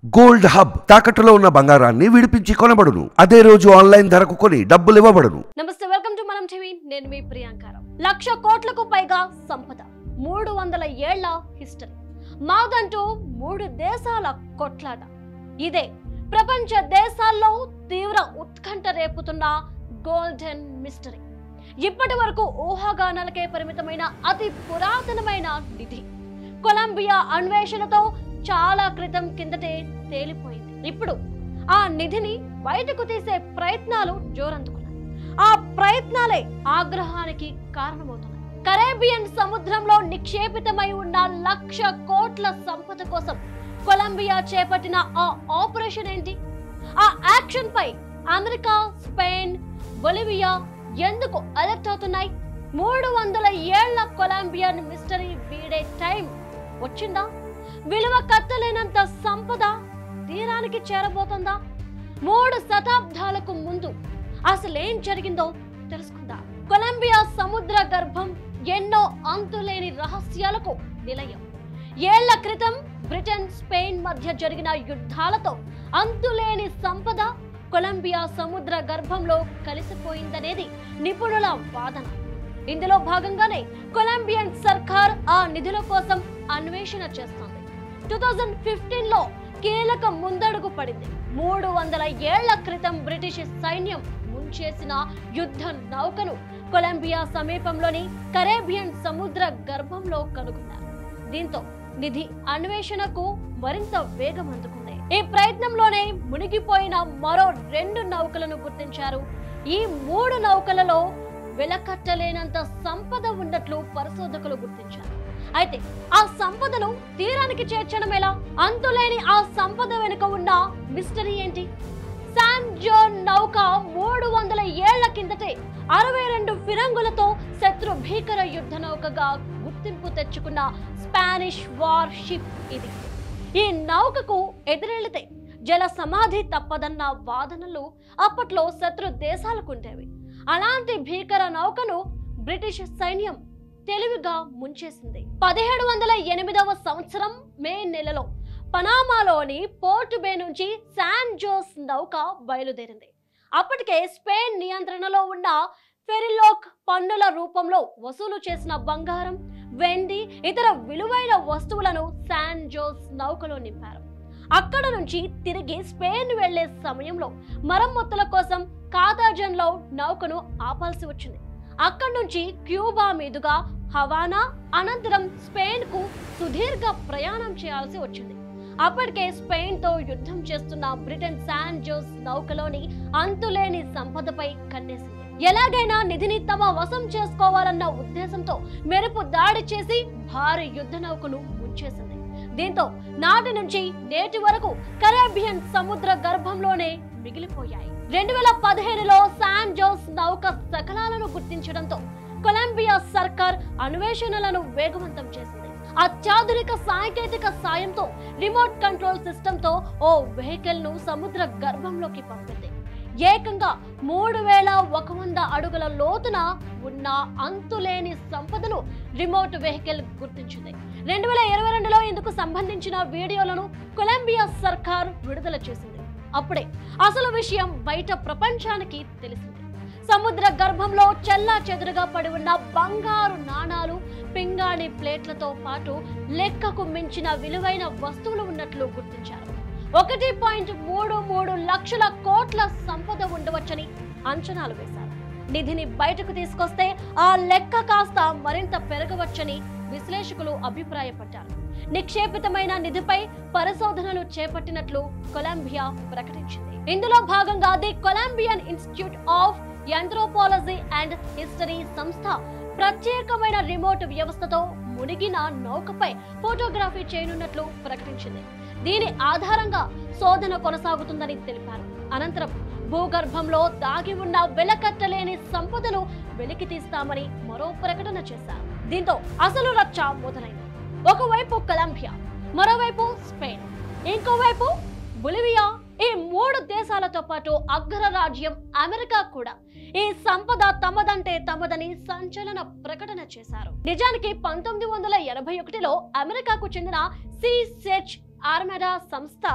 gold hub తాకట్టులో ఉన్న బంగారాన్ని విడిపించి కొనబడును అదే రోజు ఆన్లైన్ ధరకు కొని డబ్బులు ఇవ్వబడును నమస్తే వెల్కమ్ టు మనం టీవీ నేను మీ ప్రియాంకారం లక్ష కోట్లకు పైగా సంపద మూడు వందల ఏళ్ల హిస్టరీ మాదంటూ మూడు దేశాల కొట్లాట ఇదే ప్రపంచ దేశాల్లో తీవ్ర ఉత్కంఠ రేపుతున్న గోల్డెన్ మిస్టరీ ఇప్పటి వరకు ఊహాగానాలకే పరిమితమైన అతి పురాతనమైన నిధి కొలంబియా అన్వేషణతో చాలా క్రితం కిందటే తేలిపోయింది ఇప్పుడు ఆ నిధిని బయటకు తీసే ప్రయత్నాలు జోరందుకున్నాయి ఆ ప్రయత్నాలే ఆగ్రహానికి కారణమవుతున్నాయి కరేబియన్ సముద్రంలో నిక్షేపితమై ఉన్న లక్ష కోట్ల సంపద కోసం కొలంబియా చేపట్టిన ఆ ఆపరేషన్ ఏంటి ఆ యాక్షన్ పై అమెరికా స్పెయిన్ బొలివియా ఎందుకు అలర్ట్ అవుతున్నాయి మూడు వందల ఏళ్ల కొలంబియన్ మిస్టరీ వీడే టైం వచ్చిందా విలువ కట్టలేనంత సంపద తీరానికి చేరబోతుందా మూడు శతాబ్దాలకు ముందు అసలేం జరిగిందో తెలుసుకుందాం కొలంబియా సముద్ర గర్భం ఎన్నో అంతులేని రహస్యాలకు నిలయం ఏళ్ల క్రితం బ్రిటన్ స్పెయిన్ మధ్య జరిగిన యుద్ధాలతో అంతులేని సంపద కొలంబియా సముద్ర గర్భంలో కలిసిపోయిందనేది నిపుణుల వాదన ఇందులో భాగంగానే కొలంబియన్ సర్కార్ ఆ నిధుల కోసం అన్వేషణ చేస్తోంది టూ థౌజండ్ ఫిఫ్టీన్ లో కీలక ముందడుగు పడింది మూడు వందల ఏళ్ల క్రితం బ్రిటిష్ సైన్యం ముంచేసిన యుద్ధ నౌకను కొలంబియా సమీపంలోని కరేబియన్ సముద్ర గర్భంలో కనుగొన్నారు దీంతో నిధి అన్వేషణకు మరింత వేగం అందుకుంది ఈ ప్రయత్నంలోనే మునిగిపోయిన మరో రెండు నౌకలను గుర్తించారు ఈ మూడు నౌకలలో వెలకట్టలేనంత సంపద ఉన్నట్లు పరిశోధకులు గుర్తించారు అయితే ఆ సంపదను తీరానికి చేర్చడం ఎలా అంతులేని ఆ సంపద వెనుక ఉన్న మిస్టరీ ఏంటి శాన్ జోన్ నౌక మూడు వందల ఏళ్ల కిందటే అరవై రెండు ఫిరంగులతో శత్రు భీకర యుద్ధ నౌకగా గుర్తింపు తెచ్చుకున్న స్పానిష్ వార్ షిప్ ఇది ఈ నౌకకు ఎదురెళ్లితే జల సమాధి తప్పదన్న వాదనలు అప్పట్లో శత్రు దేశాలకుండేవి అలాంటి భీకర నౌకను బ్రిటిష్ సైన్యం తెలివిగా ముంచేసింది పదిహేడు వందల ఎనిమిదవ సంవత్సరం మే నెలలో పనామాలోని పోర్ట్ బే నుంచి శాన్ జోస్ నౌక బయలుదేరింది అప్పటికే స్పెయిన్ నియంత్రణలో ఉన్న ఫెరిలోక్ పన్నుల రూపంలో వసూలు చేసిన బంగారం వెండి ఇతర విలువైన వస్తువులను శాన్ జోస్ నౌకలో నింపారు అక్కడ నుంచి తిరిగి స్పెయిన్ వెళ్లే సమయంలో మరమ్మతుల కోసం కాతాజన్లో నౌకను ఆపాల్సి వచ్చింది అక్కడి నుంచి క్యూబా మీదుగా హవానా అనంతరం స్పెయిన్ కు సుదీర్ఘ ప్రయాణం చేయాల్సి వచ్చింది అప్పటికే స్పెయిన్ తో యుద్ధం చేస్తున్న బ్రిటన్ శాన్ జోస్ నౌకలోని అంతులేని సంపదపై కన్నేసింది ఎలాగైనా నిధిని తమ వశం చేసుకోవాలన్న ఉద్దేశంతో మెరుపు దాడి చేసి భారీ యుద్ధ నౌకను ముంచేసింది దీంతో నాటి నుంచి నేటి వరకు కరేబియన్ సముద్ర గర్భంలోనే మిగిలిపోయాయి రెండు వేల పదిహేనులో శాన్ జోస్ నౌక శకలాలను గుర్తించడంతో కొలంబియా సర్కార్ అన్వేషణలను వేగవంతం చేసింది అత్యాధునిక సాంకేతిక సాయంతో రిమోట్ కంట్రోల్ సిస్టమ్ తో ఓ వెహికల్ ను సముద్ర గర్భంలోకి పంపింది ఏకంగా మూడు వేల ఒక వంద అడుగుల లోతున ఉన్న అంతులేని సంపదను రిమోట్ వెహికల్ గుర్తించింది రెండు వేల ఇరవై రెండులో ఇందుకు సంబంధించిన వీడియోలను కొలంబియా సర్కార్ విడుదల చేసింది అప్పుడే అసలు విషయం బయట ప్రపంచానికి తెలిసింది సముద్ర గర్భంలో చెల్లా చెదురుగా పడి ఉన్న బంగారు నాణాలు పింగాణి ప్లేట్లతో పాటు లెక్కకు మించిన విలువైన వస్తువులు ఉన్నట్లు గుర్తించారు ఒకటి పాయింట్ మూడు మూడు లక్షల కోట్ల సంపద ఉండవచ్చని అంచనాలు వేశారు నిధిని బయటకు తీసుకొస్తే ఆ లెక్క కాస్త మరింత పెరగవచ్చని విశ్లేషకులు అభిప్రాయపడ్డారు నిక్షేపితమైన నిధిపై పరిశోధనలు చేపట్టినట్లు కొలంబియా ప్రకటించింది ఇందులో భాగంగా the Colombian Institute of Anthropology and History సంస్థ ప్రత్యేకమైన రిమోట్ వ్యవస్థతో మునిగిన నౌకపై ఫోటోగ్రఫీ చేయనున్నట్లు ప్రకటించింది దీని ఆధారంగా శోధన కొనసాగుతుందని తెలిపారు అనంతరం భూగర్భంలో దాగి ఉన్న వెలకట్టలేని సంపదను వెలికి తీస్తామని మరో ప్రకటన చేశారు దీంతో అసలు రచ్చ మొదలైంది ఒకవైపు కొలంబియా మరోవైపు స్పెయిన్ ఇంకోవైపు బొలివియా ఈ మూడు దేశాలతో పాటు అగ్రరాజ్యం అమెరికా కూడా ఈ సంపద తమదంటే తమదని సంచలన ప్రకటన చేశారు నిజానికి పంతొమ్మిది వందల ఎనభై ఒకటిలో అమెరికాకు చెందిన సి సెర్చ్ ఆర్మెడా సంస్థ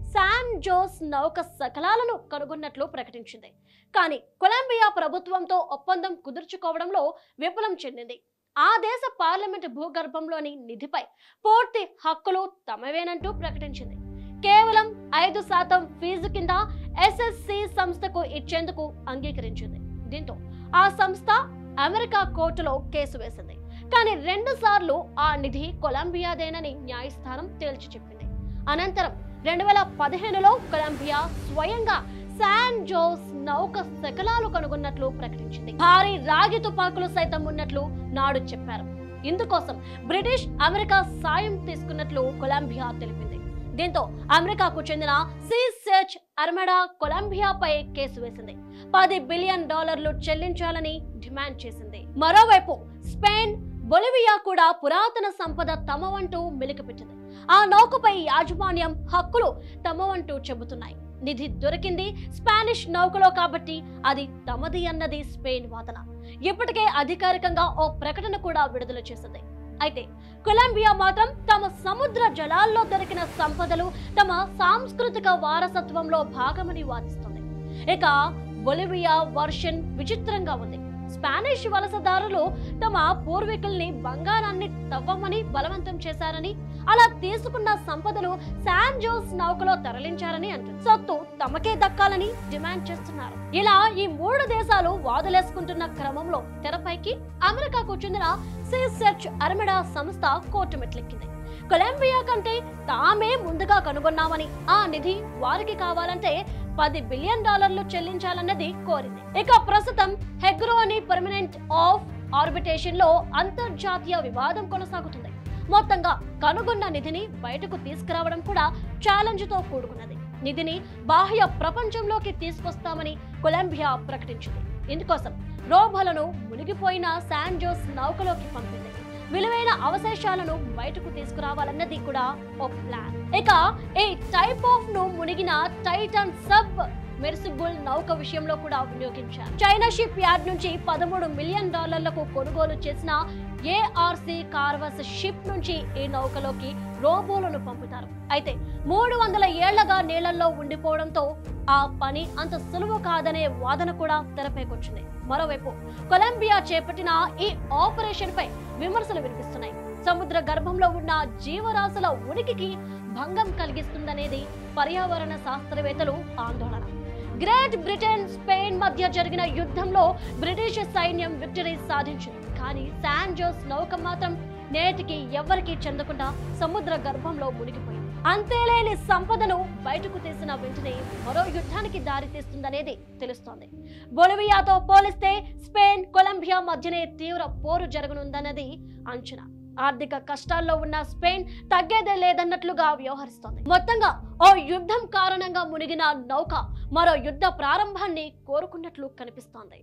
శాన్ జోస్ నౌక శకలాలను కనుగొన్నట్లు ప్రకటించింది కానీ కొలంబియా ప్రభుత్వంతో ఒప్పందం కుదుర్చుకోవడంలో విఫలం చెందింది ఆ దేశ పార్లమెంట్ భూగర్భంలోని నిధిపై పూర్తి హక్కులు తమవేనంటూ ప్రకటించింది కేవలం ఐదు శాతం ఫీజు కింద ఎస్ఎస్సి సంస్థకు ఇచ్చేందుకు అంగీకరించింది దీంతో ఆ సంస్థ అమెరికా కోర్టులో కేసు వేసింది కానీ రెండు సార్లు ఆ నిధి కొలంబియాదేనని న్యాయస్థానం తేల్చి చెప్పింది అనంతరం రెండు వేల పదిహేనులో కొలంబియా స్వయంగా శాన్ జోస్ నౌక శకలాలు కనుగొన్నట్లు ప్రకటించింది భారీ రాగి తుపాకులు సైతం ఉన్నట్లు నాడు చెప్పారు ఇందుకోసం బ్రిటిష్ అమెరికా సాయం తీసుకున్నట్లు కొలంబియా తెలిపింది దీంతో అమెరికాకు చెందిన సీ సెర్చ్ అర్మడా కొలంబియాపై కేసు వేసింది పది బిలియన్ డాలర్లు చెల్లించాలని డిమాండ్ చేసింది మరోవైపు స్పెయిన్ బొలివియా కూడా పురాతన సంపద తమవంటూ మెలికిపెట్టింది ఆ నౌకపై యాజమాన్యం హక్కులు తమవంటూ చెబుతున్నాయి నిధి దొరికింది స్పానిష్ నౌకలో కాబట్టి అది తమది అన్నది స్పెయిన్ వాదన ఇప్పటికే అధికారికంగా ఓ ప్రకటన కూడా విడుదల చేసింది అయితే కొలంబియా మాత్రం తమ సముద్ర జలాల్లో దొరికిన సంపదలు తమ సాంస్కృతిక వారసత్వంలో భాగమని వాదిస్తుంది ఇక బొలివియా వర్షన్ విచిత్రంగా ఉంది స్పానిష్ వలసదారులు తమ పూర్వీకుల్ని బంగారాన్ని తవ్వమని బలవంతం చేశారని అలా తీసుకున్న సంపదలు శాన్ జోస్ నౌకలో తరలించారని అంటుంది సొత్తు తమకే దక్కాలని డిమాండ్ చేస్తున్నారు ఇలా ఈ మూడు దేశాలు వాదులేసుకుంటున్న క్రమంలో తెరపైకి అమెరికాకు చెందిన సీ సెర్చ్ అర్మిడా సంస్థ కోర్టు మెట్లెక్కింది కొలంబియా కంటే తామే ముందుగా కనుగొన్నామని ఆ నిధి వారికి కావాలంటే పది బిలియన్ డాలర్లు చెల్లించాలన్నది కోరింది ఇక ప్రస్తుతం హెగ్రో అని పర్మనెంట్ ఆఫ్ ఆర్బిటేషన్ లో అంతర్జాతీయ వివాదం కొనసాగుతుంది మొత్తంగా కనుగొన్న నిధిని బయటకు తీసుకురావడం కూడా ఛాలెంజ్ తో కూడుకున్నది నిధిని బాహ్య ప్రపంచంలోకి తీసుకొస్తామని కొలంబియా ప్రకటించింది ఇందుకోసం రోబోలను మునిగిపోయిన శాన్ జోస్ నౌకలోకి పంపింది విలువైన అవశేషాలను బయటకు తీసుకురావాలన్నది కూడా ఓ ప్లాన్ ఇక ఈ టైప్ ఆఫ్ ను మునిగిన టైటన్ సబ్ మెర్సిబుల్ నౌక విషయంలో కూడా వినియోగించారు చైనా షిప్ యార్డ్ నుంచి పదమూడు మిలియన్ డాలర్లకు కొనుగోలు చేసిన ఏఆర్సి కార్వస్ షిప్ నుంచి ఈ నౌకలోకి రోబోలను పంపుతారు అయితే మూడు వందల ఏళ్లగా నీళ్లలో ఉండిపోవడంతో ఆ పని అంత సులువు కాదనే వాదన కూడా తెరపైకొచ్చింది మరోవైపు కొలంబియా చేపట్టిన ఈ ఆపరేషన్ పై విమర్శలు వినిపిస్తున్నాయి సముద్ర గర్భంలో ఉన్న జీవరాశుల ఉనికికి భంగం కలిగిస్తుందనేది పర్యావరణ శాస్త్రవేత్తలు ఆందోళన గ్రేట్ బ్రిటన్ స్పెయిన్ మధ్య జరిగిన యుద్ధంలో బ్రిటిష్ సైన్యం విక్టరీ సాధించింది కానీ శాన్ జోస్ నౌక మాత్రం నేటికి ఎవ్వరికీ చెందకుండా సముద్ర గర్భంలో మునిగిపోయింది అంతేలేని సంపదను బయటకు తీసిన వెంటనే మరో యుద్ధానికి దారితీస్తుందనేది తెలుస్తోంది బొలివియాతో పోలిస్తే స్పెయిన్ కొలంబియా మధ్యనే తీవ్ర పోరు జరగనుందన్నది అంచనా ఆర్థిక కష్టాల్లో ఉన్న స్పెయిన్ తగ్గేదే లేదన్నట్లుగా వ్యవహరిస్తోంది మొత్తంగా ఓ యుద్ధం కారణంగా మునిగిన నౌక మరో యుద్ధ ప్రారంభాన్ని కోరుకున్నట్లు కనిపిస్తోంది